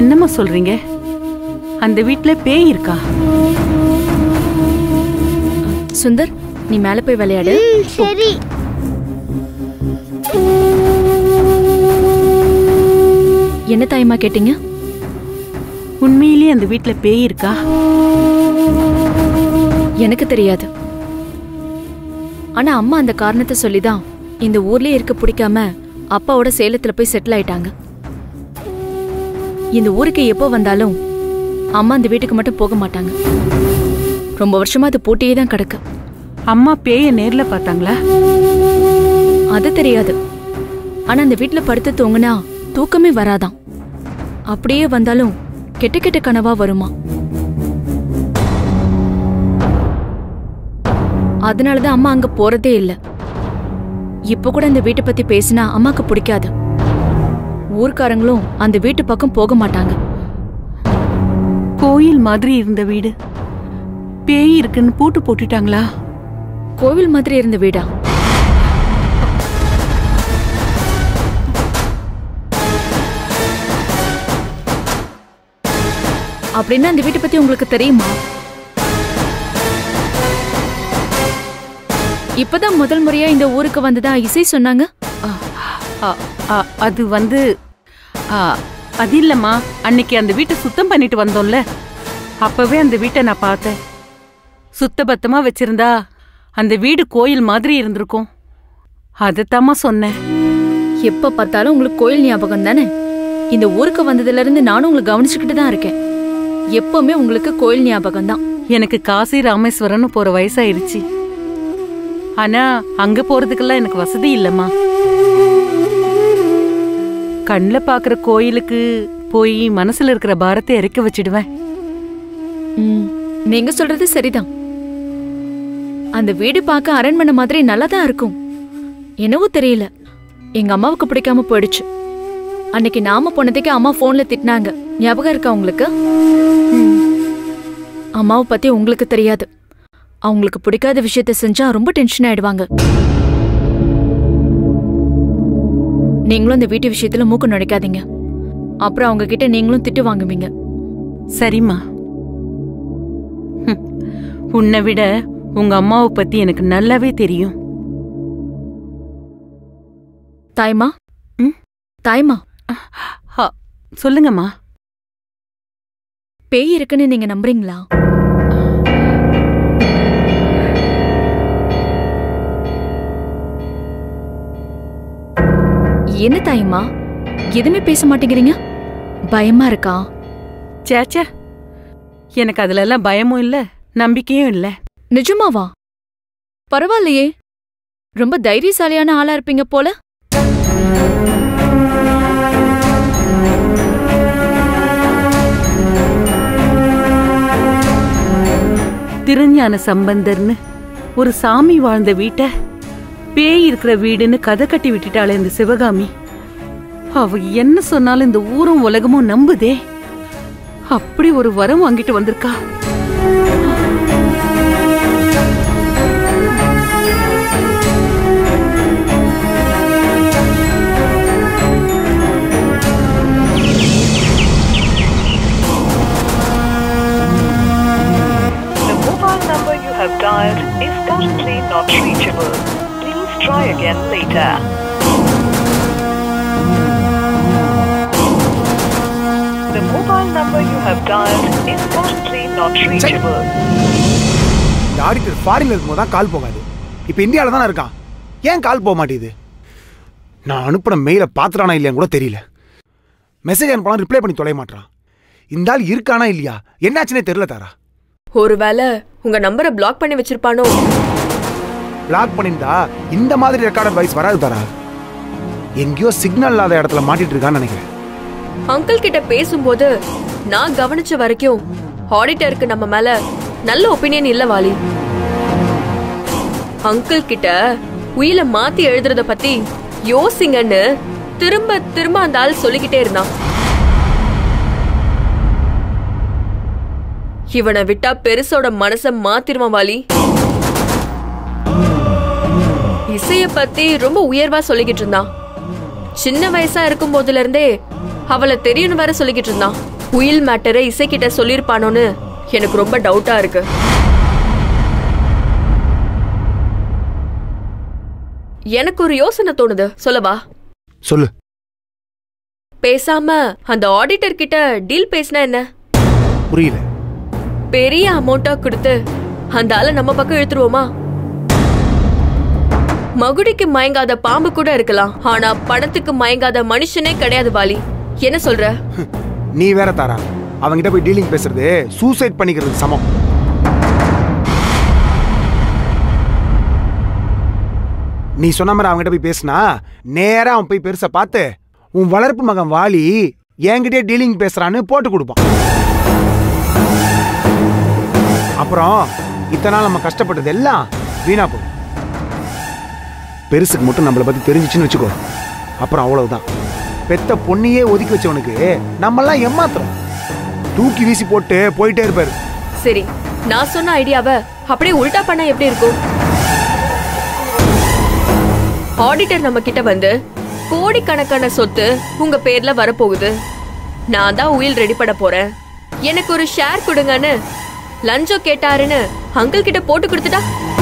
என்னம்மா சொல்றீங்க அந்த வீட்ல பேய் இருக்கா சுந்தர் நீ மேல போய் விளையாடு ம், சரி என்ன தாயம்மா கேட்டீங்க உண்மையிலேயே அந்த வீட்ல பேய் இருக்கா எனக்கு தெரியாது ஆனா அம்மா அந்த காரணத்தை சொல்லிதான் இந்த ஊர்லயே இருக்க பிடிக்காம அப்பாவோட சேலத்துல போய் செட்டில் ஆயிட்டாங்க இந்த ஊருக்கு எப்போ வந்தாலும் அம்மா அந்த வீட்டுக்கு மட்டும் போக மாட்டாங்க ரொம்ப வருஷமா அது பூட்டியே தான் கிடக்கு அம்மா பேய நேர்ல பார்த்தாங்களா அது தெரியாது ஆனா அந்த வீட்ல படுத்து தூங்குனா தூக்கமே வராதாம் அப்படியே வந்தாலும் கெட்ட கெட்ட கனவா வருமா அதனாலதான் அம்மா அங்க போறதே இல்ல இப்ப கூட அந்த வீட்டை பத்தி பேசினா அம்மாக்கு பிடிக்காது ஊர்க்காரங்களும் அந்த வீட்டு பக்கம் போக மாட்டாங்க கோயில் மாதிரி இருந்த வீடு பேய் இருக்குன்னு பூட்டு போட்டுட்டாங்களா கோவில் மாதிரி இருந்த வீடா அப்படின்னா அந்த வீட்டை பத்தி உங்களுக்கு தெரியுமா இப்பதான் முதல் முறையா இந்த ஊருக்கு வந்ததா இசை சொன்னாங்க ஆ, ஆ, ஆ, அது வந்து ஆ, அது இல்லம்மா அன்னைக்கு அந்த வீட்டை சுத்தம் பண்ணிட்டு வந்தோம்ல அப்பவே அந்த வீட்டை நான் பார்த்தேன் சுத்தபத்தமா வச்சிருந்தா அந்த வீடு கோயில் மாதிரி இருந்திருக்கும் அதைத்தாம்மா சொன்னேன் எப்ப பார்த்தாலும் உங்களுக்கு கோயில் ஞாபகம் தானே இந்த ஊருக்கு வந்ததுல இருந்து நானும் உங்களை கவனிச்சுக்கிட்டு தான் இருக்கேன் எப்பவுமே உங்களுக்கு கோயில் ஞாபகம் தான் எனக்கு காசி ராமேஸ்வரம்னு போற வயசாயிருச்சு ஆனா அங்க போறதுக்கெல்லாம் எனக்கு வசதி இல்லம்மா கண்ணில் பாக்குற கோயிலுக்கு போய் மனசுல இருக்கிற பாரத்தை இறக்க வச்சிடுவேன் ம், நீங்க சொல்றது சரிதான் அந்த வீடு பார்க்க அரண்மனை மாதிரி நல்லா தான் இருக்கும் என்னவோ தெரியல எங்க அம்மாவுக்கு பிடிக்காம போயிடுச்சு அன்னைக்கு நாம போனதுக்கு அம்மா போன்ல திட்டினாங்க ஞாபகம் இருக்கா உங்களுக்கு அம்மாவை பத்தி உங்களுக்கு தெரியாது அவங்களுக்கு பிடிக்காத விஷயத்த செஞ்சா ரொம்ப டென்ஷன் ஆயிடுவாங்க நீங்களும் அந்த வீட்டு விஷயத்துல மூக்கு நுழைக்காதீங்க அப்புறம் அவங்க கிட்ட நீங்களும் திட்டு வாங்குவீங்க சரிம்மா ஹம். உன்னை விட உங்க அம்மாவை பத்தி எனக்கு நல்லாவே தெரியும் தாய்மா ம்? தாய்மா ஹா, சொல்லுங்கம்மா பேய் இருக்குன்னு நீங்க நம்புறீங்களா என்ன தாய்மா எதுவுமே பேச மாட்டேங்கிறீங்க பயமா இருக்கா சேச்சே எனக்கு அதுல எல்லாம் பயமும் இல்ல நம்பிக்கையும் இல்ல நிஜமாவா பரவாயில்லையே ரொம்ப தைரியசாலியான ஆளா இருப்பீங்க போல திருஞான சம்பந்தர்னு ஒரு சாமி வாழ்ந்த வீட்டை பேய் இருக்கிற வீடுன்னு கதை கட்டி விட்டுட்டாளே இந்த சிவகாமி அவ என்ன சொன்னாலும் இந்த ஊரும் உலகமும் நம்புதே அப்படி ஒரு வரம் வாங்கிட்டு வந்திருக்கா The mobile number you have dialed is currently not reachable. Please try again later. The mobile number you have dialed is currently not reachable. இந்த ஆடிட்டர் ஃபாரின்ல இருக்கும்போது தான் கால் போகாது இப்போ இந்தியாவில் தானே இருக்கான் ஏன் கால் போக மாட்டேங்குது நான் அனுப்புன மெயிலை பார்த்துட்டானா இல்லையான்னு கூட தெரியல மெசேஜ் அனுப்பலாம் ரிப்ளை பண்ணி தொலைய மாட்டான் இந்த ஆள் இருக்கானா இல்லையா என்னாச்சுன்னே தெரியல தாரா ஒருவேளை உங்க நம்பரை பிளாக் பண்ணி வச்சிருப்பானோ பிளாக் பண்ணியிருந்தா இந்த மாதிரி ரெக்கார்டட் வாய்ஸ் வராது தாரா எங்கேயோ சிக்னல் இல்லாத இடத்துல மாட்டிட்டு இருக்கான்னு நினைக்கிறேன் அங்கிள் கிட்ட பேசும்போது நான் கவனிச்ச வரைக்கும் ஆடிட்டருக்கு நம்ம மேல நல்ல ஒப்பீனியன் இல்ல வாலி அங்கிள் கிட்ட உயில மாத்தி எழுதுறத பத்தி யோசிங்கன்னு திரும்ப திரும்ப அந்த ஆள் சொல்லிக்கிட்டே இருந்தான் இவனை விட்டா பெருசோட மனச மாத்திருவான் வாலி இசைய பத்தி ரொம்ப உயர்வா சொல்லிக்கிட்டு இருந்தான் சின்ன வயசா இருக்கும் போதுல இருந்தே அவளை தெரியும்னு வேற சொல்லிக்கிட்டு இருந்தான் உயில் மேட்டரை இசைக்கிட்ட சொல்லியிருப்பானோன்னு எனக்கு ரொம்ப டவுட்டா இருக்கு எனக்கு ஒரு யோசனை தோணுது சொல்லவா சொல்லு பேசாம அந்த ஆடிட்டர் கிட்ட டீல் பேசினா என்ன புரியல பெரிய அமௌண்டா கொடுத்து அந்த ஆளை நம்ம பக்கம் இழுத்துருவோமா மகுடிக்கு மயங்காத பாம்பு கூட இருக்கலாம் ஆனா பணத்துக்கு மயங்காத மனுஷனே கிடையாது வாலி என்ன சொல்ற நீ வேற தாரா அவங்கிட்ட போய் டீலிங் பேசுறது சூசைட் பண்ணிக்கிறது சமம் நீ சொன்ன மாதிரி அவங்ககிட்ட போய் பேசினா நேரா அவன் போய் பெருசா பார்த்து உன் வளர்ப்பு மகன் வாலி என்கிட்டயே டீலிங் பேசுறான்னு போட்டு கொடுப்பான் அப்புறம் இத்தனை நாள் நம்ம கஷ்டப்பட்டது எல்லாம் வீணா போகும் பெருசுக்கு மட்டும் நம்மளை பத்தி தெரிஞ்சிச்சுன்னு வச்சுக்கோ அப்புறம் அவ்வளவுதான் பெத்த பொண்ணையே ஒதுக்கி வச்சவனுக்கு நம்மெல்லாம் ஏமாத்துறோம் தூக்கி வீசி போட்டு போயிட்டே இருப்பாரு சரி நான் சொன்ன ஐடியாவை அப்படியே உல்டா பண்ணா எப்படி இருக்கும் ஆடிட்டர் நம்ம கிட்ட வந்து கோடிக்கணக்கான சொத்து உங்க பேர்ல வரப்போகுது நான் தான் உயில் ரெடி பண்ண போறேன் எனக்கு ஒரு ஷேர் கொடுங்கன்னு லஞ்சம் கேட்டாருன்னு அங்கிள் கிட்ட போட்டு கொடுத்துட்டா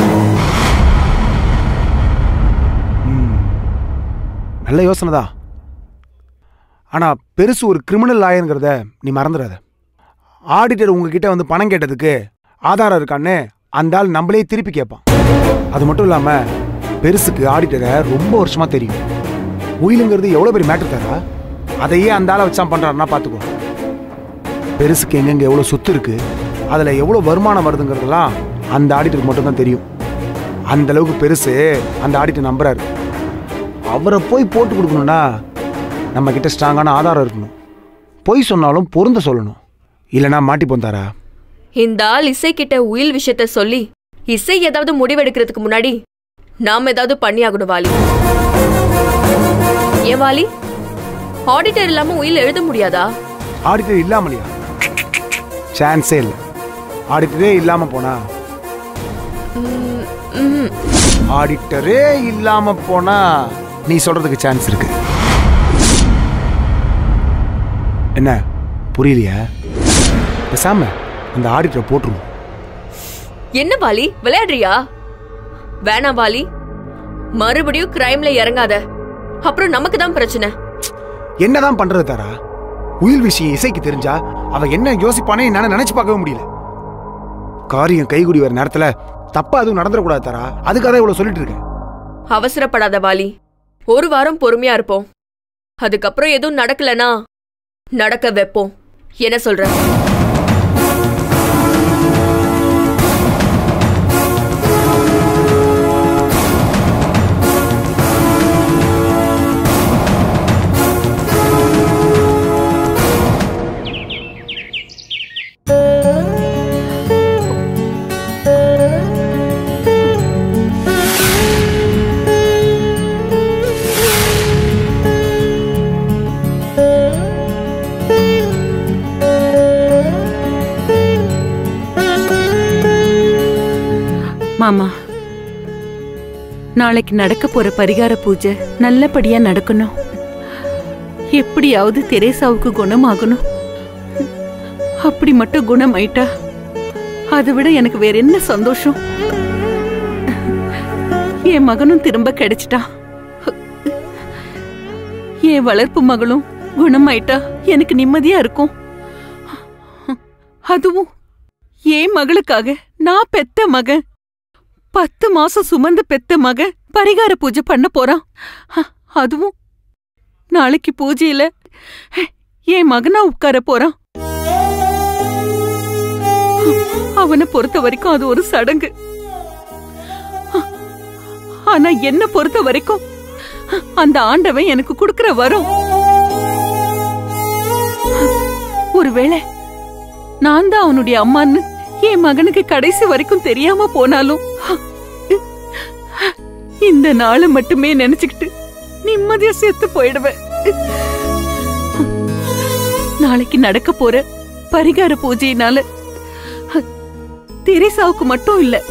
நல்ல யோசனை தான் ஆனா பெருசு ஒரு கிரிமினல் லாயருங்கிறத நீ மறந்துடாத ஆடிட்டர் உங்ககிட்ட வந்து பணம் கேட்டதுக்கு ஆதாரம் இருக்கான்னு அந்த ஆள் நம்மளே திருப்பி கேட்பான் அது மட்டும் இல்லாம பெருசுக்கு ஆடிட்டரை ரொம்ப வருஷமா தெரியும் உயிலுங்கிறது எவ்வளவு பெரிய மேட்டர் தரா அதையே அந்த ஆளை வச்சான் பண்றாருன்னா பாத்துக்கோ பெருசுக்கு எங்கெங்க எவ்வளவு சொத்து இருக்கு அதுல எவ்வளவு வருமானம் வருதுங்கிறதெல்லாம் அந்த ஆடிட்டருக்கு மட்டும்தான் தெரியும் அந்த அளவுக்கு பெருசு அந்த ஆடிட்டர் நம்புறாரு அவரை போய் போட்டு கொடுக்கணும்னா நம்ம கிட்ட ஸ்ட்ராங்கான ஆதாரம் இருக்கணும் பொய் சொன்னாலும் பொருந்த சொல்லணும் இல்லைன்னா மாட்டி போந்தாரா இந்த ஆள் இசை கிட்ட உயில் விஷயத்த சொல்லி இசை ஏதாவது முடிவெடுக்கிறதுக்கு முன்னாடி நாம ஏதாவது பண்ணி ஆகணும் வாலி ஏன் வாலி ஆடிட்டர் இல்லாம உயில் எழுத முடியாதா ஆடிட்டர் இல்லாமலையா சான்ஸே இல்லை ஆடிட்டரே இல்லாம போனா ம்ஹும். ஆடிட்டரே இல்லாம போனா நீ சொல்றதுக்கு சான்ஸ் இருக்கு என்ன புரியலையா பேசாம அந்த ஆடிட்டரை போட்டுருவோம் என்ன வாலி விளையாடுறியா வேணாம் வாலி மறுபடியும் கிரைம்ல இறங்காத அப்புறம் நமக்கு தான் பிரச்சனை என்னதான் பண்றது தாரா உயில் விஷயம் இசைக்கு தெரிஞ்சா அவ என்ன யோசிப்பானே என்னால நினைச்சு பார்க்கவே முடியல காரியம் கைகுடி வர நேரத்துல தப்பா எதுவும் நடந்துடக்கூடாது தாரா அதுக்காக தான் இவ்வளவு சொல்லிட்டு இருக்கேன் அவசரப்படாத வாலி ஒரு வாரம் பொறுமையா இருப்போம் அதுக்கப்புறம் எதுவும் நடக்கலனா நடக்க வைப்போம் என்ன சொல்ற மாமா நாளைக்கு நடக்க போற பரிகார பூஜை நல்லபடியா நடக்கணும் எப்படியாவது தெரேசாவுக்கு குணமாகணும் அப்படி மட்டும் குணமாயிட்டா அதை விட எனக்கு வேற என்ன சந்தோஷம் என் மகனும் திரும்ப கிடைச்சிட்டான் என் வளர்ப்பு மகளும் குணமாயிட்டா எனக்கு நிம்மதியா இருக்கும் அதுவும் என் மகளுக்காக நான் பெத்த மகன் பத்து மாசம் சுமந்து பெத்த மகன் பரிகார பூஜை பண்ண போறான் அ, அதுவும் நாளைக்கு பூஜையில என் மகனா உட்கார போறான் அவனை பொறுத்த வரைக்கும் அது ஒரு சடங்கு ஆனா என்ன பொறுத்த வரைக்கும் அந்த ஆண்டவன் எனக்கு கொடுக்கிற வரம் ஒருவேளை நான் தான் அவனுடைய அம்மான்னு என் மகனுக்கு கடைசி வரைக்கும் தெரியாம போனாலும் இந்த நாளை மட்டுமே நினைச்சுக்கிட்டு நிம்மதியா செத்து போயிடுவேன் நாளைக்கு நடக்க போற பரிகார பூஜையினால தெரேசாவுக்கு மட்டும் இல்ல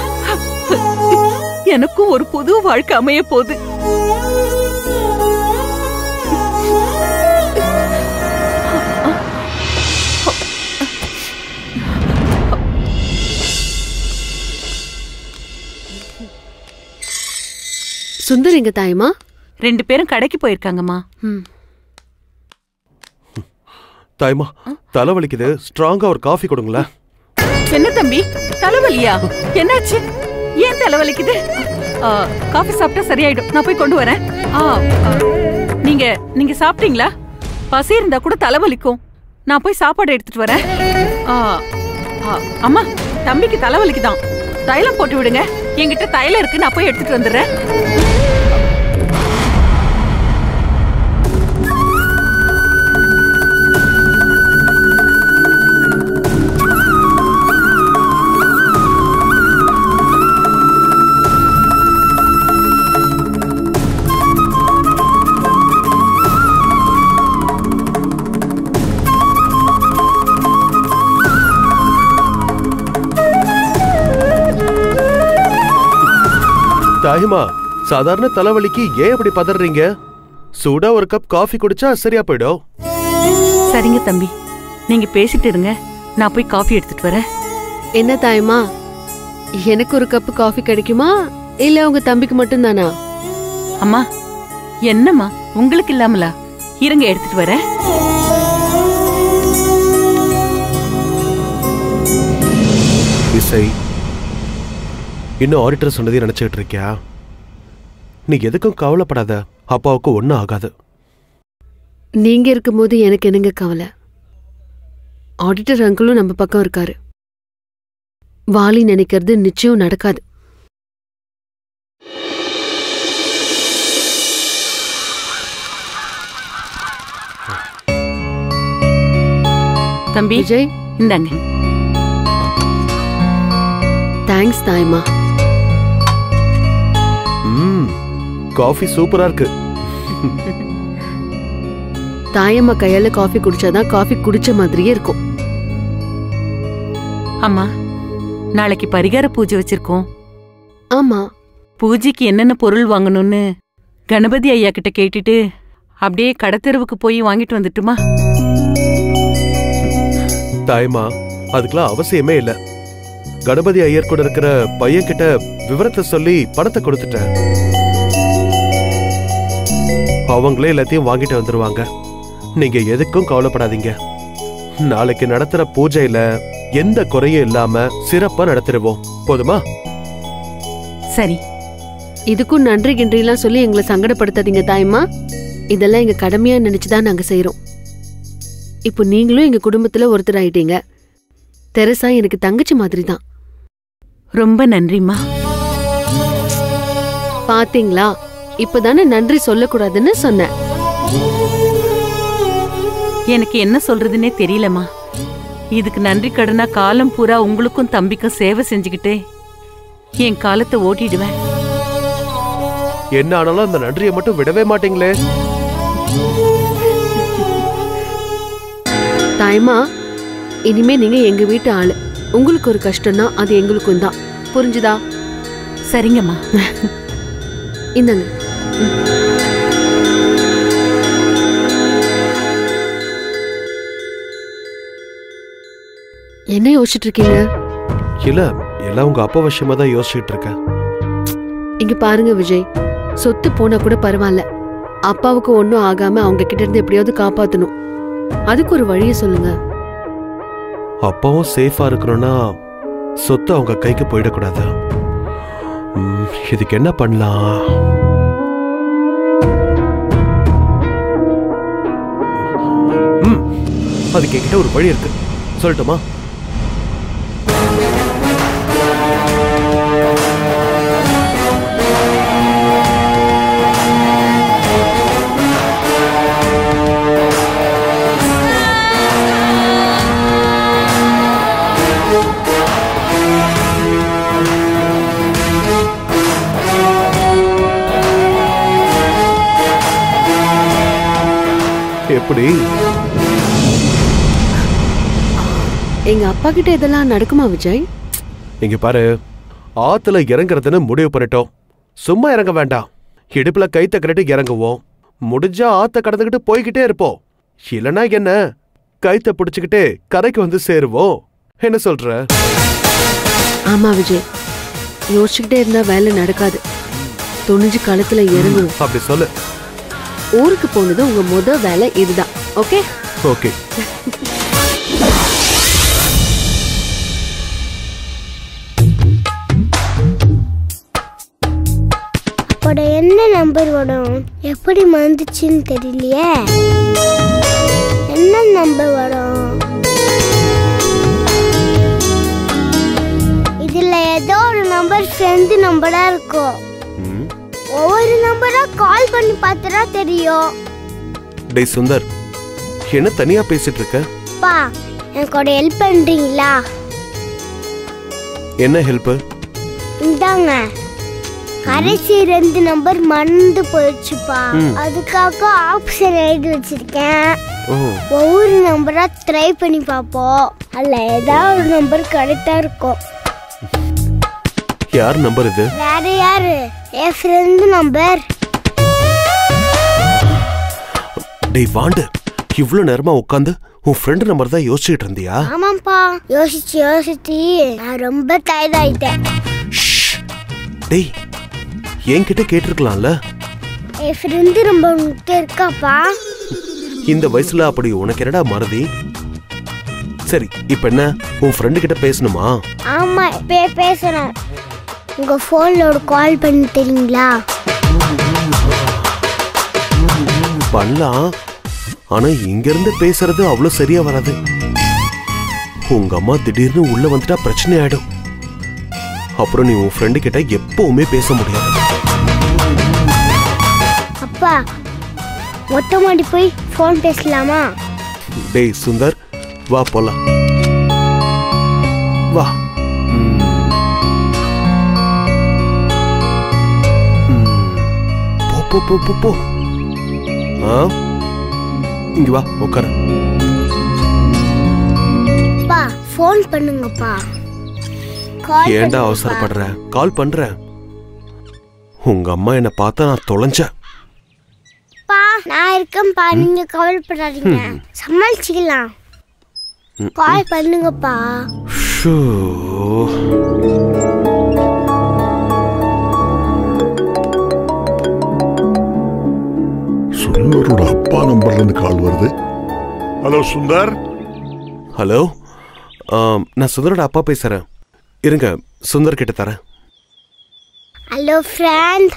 எனக்கும் ஒரு புது வாழ்க்கை அமைய போகுது சுந்தர் எங்க தாயமா ரெண்டு பேரும் கடைக்கு போயிருக்காங்கம்மா ம் தாய்மா தலைவலிக்குது ஸ்ட்ராங்கா ஒரு காஃபி கொடுங்களேன் என்ன தம்பி தலைவலியா என்னாச்சு ஏன் தலைவலிக்குது ஆ, காஃபி சாப்பிட்டா சரியாயிடும் நான் போய் கொண்டு வரேன் ஆ, ஆ, நீங்க நீங்க சாப்பிட்டீங்களா பசி இருந்தா கூட தலைவலிக்கும் நான் போய் சாப்பாடு எடுத்துட்டு வரேன் ஆ, ஆ, அம்மா தம்பிக்கு தலைவலிக்குதான் தைலம் போட்டு விடுங்க என்கிட்ட தைலம் இருக்கு நான் போய் எடுத்துட்டு வந்துடுறேன் தாய்மா சாதாரண தலைவலிக்கு ஏன் இப்படி பதறீங்க சூடா ஒரு கப் காஃபி குடிச்சா சரியா போயிடும் சரிங்க தம்பி நீங்க பேசிட்டு இருங்க நான் போய் காஃபி எடுத்துட்டு வரேன் என்ன தாயமா எனக்கு ஒரு கப்பு காஃபி கிடைக்குமா இல்ல உங்க தம்பிக்கு மட்டும் தானா அம்மா என்னம்மா உங்களுக்கு இல்லாமலா இருங்க எடுத்துட்டு வரேன் இசை இன்னும் ஆடிட்டர் சொன்னதே நினைச்சிட்டு இருக்கியா நீ எதுக்கும் கவலைப்படாத அப்பாவுக்கு ஒன்றும் ஆகாது நீங்க இருக்கும்போது எனக்கு என்னங்க கவலை ஆடிட்டர் அங்கிளும் நம்ம பக்கம் இருக்காரு வாலி நினைக்கிறது நிச்சயம் நடக்காது தம்பி விஜய் இந்தாங்க தேங்க்ஸ் தாயமா ம் காஃபி சூப்பரா இருக்கு தாயம்மா கையால காஃபி குடிச்சாதான் காஃபி குடிச்ச மாதிரியே இருக்கும் அம்மா நாளைக்கு பரிகார பூஜை வச்சிருக்கோம் ஆமா பூஜைக்கு என்னென்ன பொருள் வாங்கணும்னு கணபதி ஐயா கிட்ட கேட்டுட்டு அப்படியே கடத்தெருவுக்கு போய் வாங்கிட்டு வந்துட்டுமா தாய்மா அதுக்கெல்லாம் அவசியமே இல்ல கணபதி ஐயர் கூட இருக்கிற பையன் கிட்ட விவரத்தை சொல்லி பணத்தை கொடுத்துட்டேன் அவங்களே எல்லாத்தையும் வாங்கிட்டு வந்துருவாங்க நீங்க எதுக்கும் கவலைப்படாதீங்க நாளைக்கு நடத்துற பூஜையில எந்த குறையும் இல்லாம சிறப்பா நடத்திடுவோம் போதுமா சரி இதுக்கும் நன்றி கின்றிலாம் சொல்லி எங்களை சங்கடப்படுத்தாதீங்க தாயம்மா இதெல்லாம் எங்க கடமையா நினைச்சுதான் நாங்க செய்றோம் இப்போ நீங்களும் எங்க குடும்பத்துல ஒருத்தர் ஆயிட்டீங்க தெரசா எனக்கு தங்கச்சி மாதிரி தான் ரொம்ப நன்றிம்மா பாத்தீங்களா இப்பதானே நன்றி சொல்லக்கூடாதுன்னு சொன்னேன் எனக்கு என்ன சொல்றதுன்னே தெரியலம்மா இதுக்கு நன்றி கடனா காலம் பூரா உங்களுக்கும் தம்பிக்கும் சேவை செஞ்சுக்கிட்டே என் காலத்தை ஓட்டிடுவேன் என்ன ஆனாலும் அந்த நன்றியை மட்டும் விடவே மாட்டீங்களே தாயம்மா இனிமே நீங்க எங்க வீட்டு ஆளு உங்களுக்கு ஒரு கஷ்டம்னா அது எங்களுக்கும் தான் புரிஞ்சுதா சரிங்கம்மா இந்தாங்க என்ன யோசிச்சுட்டு இருக்கீங்க இல்ல எல்லாம் உங்க அப்பா விஷயமா தான் யோசிச்சுட்டு இருக்கேன் இங்க பாருங்க விஜய் சொத்து போனா கூட பரவாயில்ல அப்பாவுக்கு ஒன்றும் ஆகாம அவங்க கிட்ட இருந்து எப்படியாவது காப்பாத்தணும் அதுக்கு ஒரு வழியை சொல்லுங்க அப்பாவும் சேஃபா இருக்கணும்னா சொத்து அவங்க கைக்கு போயிடக்கூடாது ம், இதுக்கு என்ன பண்ணலாம் ம், அதுக்கு என்கிட்ட ஒரு வழி இருக்கு சொல்லட்டுமா எப்படி எங்க அப்பா கிட்ட இதெல்லாம் நடக்குமா விஜய் இங்க பாரு ஆத்துல இறங்குறதுன்னு முடிவு பண்ணிட்டோம் சும்மா இறங்க வேண்டாம் இடுப்புல கை தக்கிட்டு இறங்குவோம் முடிஞ்சா ஆத்த கடந்துகிட்டு போய்கிட்டே இருப்போம் இல்லனா என்ன கைத்த பிடிச்சுக்கிட்டே கரைக்கு வந்து சேருவோம் என்ன சொல்ற ஆமா விஜய் யோசிச்சுக்கிட்டே இருந்தா வேலை நடக்காது துணிஞ்சு களத்துல இறங்கணும் அப்படி சொல்லு ஊருக்கு போனது உங்க முத வேலை இதுதான் ஓகே ஓகே அப்போட என்ன நம்பர் வரும் எப்படி மறந்துச்சுன்னு தெரியலையே என்ன நம்பர் வரும் இதுல ஏதோ ஒரு நம்பர் ஃப்ரெண்டு நம்பரா இருக்கும் ம். ஒவ்வொரு நம்பரா கால் பண்ணி பார்த்தா தெரியும் டேய் சுந்தர் என்ன தனியா பேசிட்டு இருக்க பா எனக்கு ஒரு ஹெல்ப் பண்றீங்களா என்ன ஹெல்ப் இந்தாங்க கடைசி ரெண்டு நம்பர் மறந்து போயிடுச்சுப்பா ம். அதுக்காக ஆப்ஷன் எழுதி வச்சிருக்கேன் ஓ ஒவ்வொரு நம்பரா ட்ரை பண்ணி பார்ப்போம் அதுல ஏதாவது ஒரு நம்பர் கரெக்டா இருக்கும் யார் நம்பர் இது வேற யாரு என் ஃப்ரெண்டு நம்பர் டேய் வாண்டு இவ்வளவு நேரமா உட்காந்து உன் ஃப்ரெண்டு நம்பர் தான் யோசிச்சுட்டு இருந்தியா ஆமாப்பா யோசிச்சு யோசிச்சு நான் ரொம்ப டயர்ட் ஆயிட்டேன் ஷ். டேய் என்கிட்ட கேட்டிருக்கலாம்ல என் ஃப்ரெண்டு நம்பர் உங்ககிட்ட இருக்காப்பா இந்த வயசுல அப்படி உனக்கு என்னடா மறதி சரி இப்ப என்ன உன் ஃப்ரெண்டு கிட்ட பேசணுமா ஆமா பே பேசுறேன் உங்க போன்ல ஒரு கால் பண்ணி தெரியுங்களா பண்ணலாம் ஆனா இங்க இருந்து பேசுறது அவ்வளவு சரியா வராது உங்க அம்மா திடீர்னு உள்ள வந்துட்டா பிரச்சனை ஆயிடும் அப்புறம் நீ உன் ஃப்ரெண்டு கிட்ட எப்பவுமே பேச முடியாது அப்பா மொட்டை மாடி போய் ஃபோன் பேசலாமா டேய் சுந்தர் வா போலாம் வா ம். ம். போ போ போ போ போ ஆ இங்க வா உட்கார அப்பா ஃபோன் பண்ணுங்கப்பா கால் ஏன்டா பண்ணுங்கப்பா. அவசரப்படுற கால் பண்றேன் உங்க அம்மா என்ன பார்த்தா நான் தொலைஞ்சேன் அப்பா நான் இருக்கேன்ப்பா நீங்க கவலைப்படாதீங்க சமாளிச்சுக்கலாம் கால் பண்ணுங்கப்பா ஷோ. சுந்தரோட அப்பா நம்பர்ல இருந்து கால் வருது ஹலோ சுந்தர் ஹலோ ஆம், நான் சுந்தரோட அப்பா பேசுறேன் இருங்க சுந்தர் கிட்ட தரேன் ஹலோ ஃப்ரெண்ட்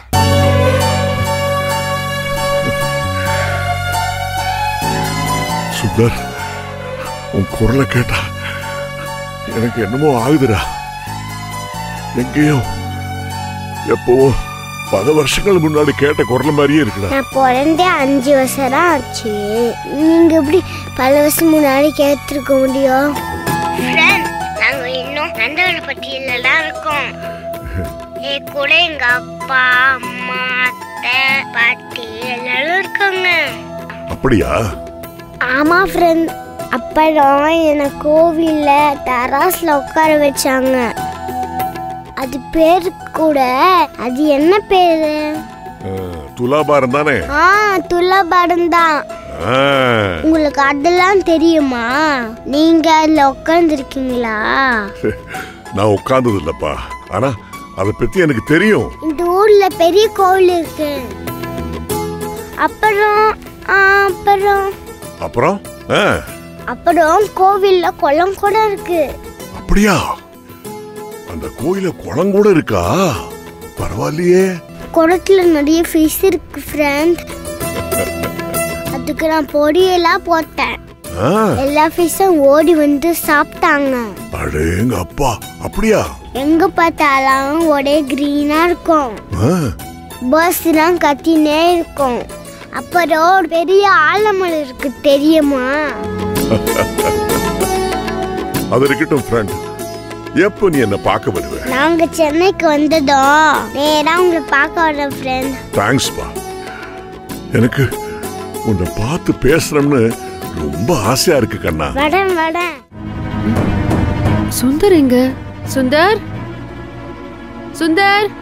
சுந்தர் உன் குரலை கேட்டா எனக்கு என்னமோ ஆகுதுடா எங்கேயோ எப்பவோ பல வருஷங்கள் முன்னாடி கேட்ட குரல் மாதிரியே இருக்குடா நான் பிறந்தே அஞ்சு வருஷம் தான் ஆச்சு நீங்க எப்படி பல வருஷம் முன்னாடி கேட்டிருக்க முடியும் ஃப்ரெண்ட் நாங்க இன்னும் நந்தவன பட்டியல தான் இருக்கோம் என் கூட எங்க அப்பா அம்மா அத்தை பாட்டி எல்லாரும் இருக்காங்க அப்படியா ஆமா ஃப்ரெண்ட் அப்புறம் என்னை கோவில்ல டெராஸ்ல உட்கார வச்சாங்க அது பேரு கூட அது என்ன பேரு அஹ், துலாபாரம் தானே ஆ துலாபாரம் தான் ஆ, உங்களுக்கு அதெல்லாம் தெரியுமா நீங்க அதுல உட்காந்துருக்கீங்களா நான் உட்கார்ந்தது இல்லப்பா ஆனா அதை பத்தி எனக்கு தெரியும் இந்த ஊர்ல பெரிய கோவில் இருக்கு அப்புறம் ஆ, அப்புறம் அப்புறம் ஆ, அப்புறம் கோவில்ல குளம் கூட இருக்கு அப்படியா அந்த கோயில குளம் கூட இருக்கா பரவாயில்லையே குளத்துல நிறைய ஃபிஷ் இருக்கு ஃப்ரெண்ட் அதுக்கு நான் பொடியெல்லாம் போட்டேன் ஆ, எல்லா ஃபிஷ்ஷும் ஓடி வந்து சாப்பிட்டாங்க அடேங்க அப்பா அப்படியா எங்க பார்த்தாலும் ஒரே கிரீனா இருக்கும் ஆ, பஸ்லாம் கத்தினே இருக்கும் அப்புறம் ஒரு பெரிய ஆலமரம் இருக்கு தெரியுமா அது இருக்கட்டும் ஃப்ரெண்ட் எப்போ நீ என்ன பார்க்க வருவ நாங்க சென்னைக்கு வந்ததும் நேரா உங்களை பார்க்க வர ஃப்ரெண்ட் தேங்க்ஸ்பா எனக்கு உன்னை பார்த்து பேசணும்னு ரொம்ப ஆசையா இருக்கு கண்ணா வடன் வடன் சுந்தர் எங்க சுந்தர் சுந்தர்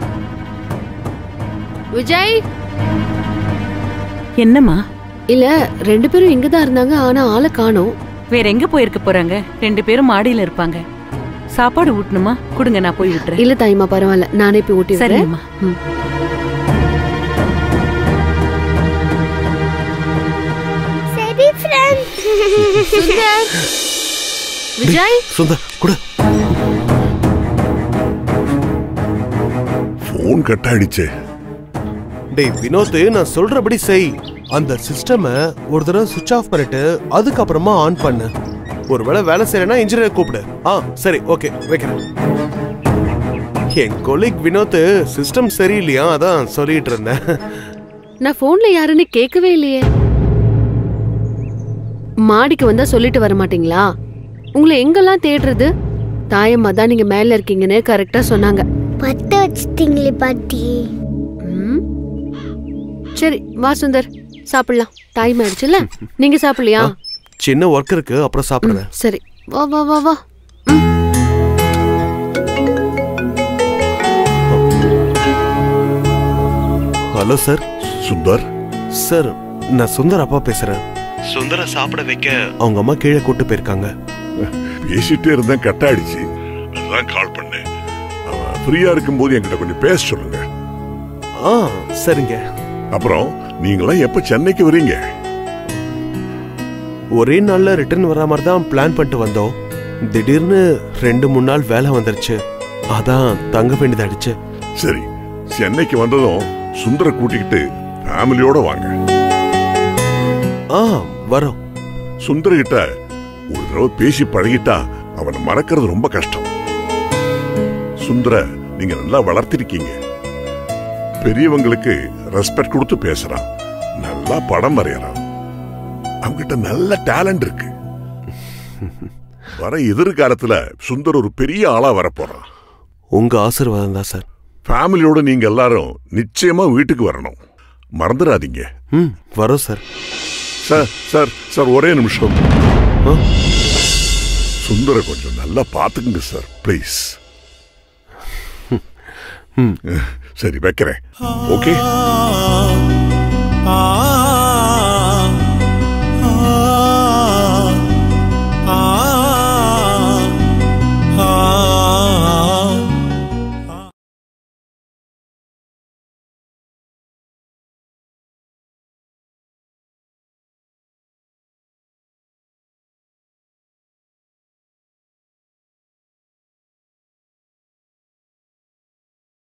விஜய் என்னம்மா இல்ல ரெண்டு பேரும் இங்க தான் இருந்தாங்க ஆனா ஆளை காணோம் வேற எங்க போயிருக்க போறாங்க ரெண்டு பேரும் மாடியில இருப்பாங்க சாப்பாடு ஊட்டணுமா கொடுங்க நான் போய் விட்டுறேன் இல்ல தாய்மா பரவாயில்ல நானே போய் ஊட்டி விடுறேன் சரிங்கம்மா ம். சுந்தர் விஜய் சுந்தர் குடு ஃபோன் கட் ஆயிடுச்சே டேய் வினோத் நான் சொல்றபடி செய் அந்த சிஸ்டம ஒரு தடவை சுவிட்ச் ஆஃப் பண்ணிட்டு அதுக்கப்புறமா ஆன் பண்ணு ஒருவேளை வேலை செய்யறேன்னா இன்ஜினியர் கூப்பிடு ஆ சரி ஓகே வைக்கிறேன் என் கொலிக் வினோத் சிஸ்டம் சரியில்லையா அதான் சொல்லிட்டு இருந்தேன் நான் போன்ல யாருன்னு கேட்கவே இல்லையே மாடிக்கு வந்தா சொல்லிட்டு வர மாட்டீங்களா உங்களை எங்கெல்லாம் தேடுறது தாயம்மா தான் நீங்க மேல இருக்கீங்கன்னு கரெக்டா சொன்னாங்க பத்த வச்சிட்டீங்களே பாட்டி ம். சரி வா சுந்தர் சாப்பிடலாம் டைம் ஆயிடுச்சுல நீங்க சாப்பிடலையா சின்ன ஒர்க் இருக்கு அப்புறம் சாப்பிடுறேன் சரி வா வா வா வா ஹலோ சார் சுந்தர் சார் நான் சுந்தர் அப்பா பேசுறேன் சுந்தர சாப்பிட வைக்க அவங்க அம்மா கீழே கூட்டு போயிருக்காங்க பேசிட்டே இருந்தேன் கட் ஆயிடுச்சு அதான் கால் பண்ணேன் அவன் ஃப்ரீயா இருக்கும்போது என்கிட்ட கொஞ்சம் பேச சொல்லுங்க ஆ சரிங்க அப்புறம் நீங்களாம் எப்ப சென்னைக்கு வரீங்க ஒரே நாள்ல ரிட்டர்ன் வர மாதிரி தான் பிளான் பண்ணிட்டு வந்தோம் திடீர்னு ரெண்டு மூணு நாள் வேலை வந்துருச்சு அதான் தங்க வேண்டியதாயிடுச்சு சரி சென்னைக்கு வந்ததும் சுந்தர கூட்டிக்கிட்டு ஃபேமிலியோட வாங்க ஆ வரோம் சுந்தர கிட்ட ஒரு தடவை பேசி பழகிட்டா அவனை மறக்கிறது ரொம்ப கஷ்டம் சுந்தர நீங்க நல்லா வளர்த்திருக்கீங்க பெரியவங்களுக்கு ரெஸ்பெக்ட் கொடுத்து பேசுறான் நல்லா படம் வரையறான் அவங்கிட்ட நல்ல டேலண்ட் இருக்கு வர எதிர்காலத்துல சுந்தர் ஒரு பெரிய ஆளா வரப்போறான் உங்க ஆசீர்வாதம் தான் சார் ஃபேமிலியோட நீங்க எல்லாரும் நிச்சயமா வீட்டுக்கு வரணும் மறந்துடாதீங்க ம் வரோம் சார் சார் சார் சார் ஒரே நிமிஷம் ஆ? சுந்தர கொஞ்சம் நல்லா பாத்துக்குங்க சார் ப்ளீஸ் சரி வைக்கிறேன் ஓகே ஆ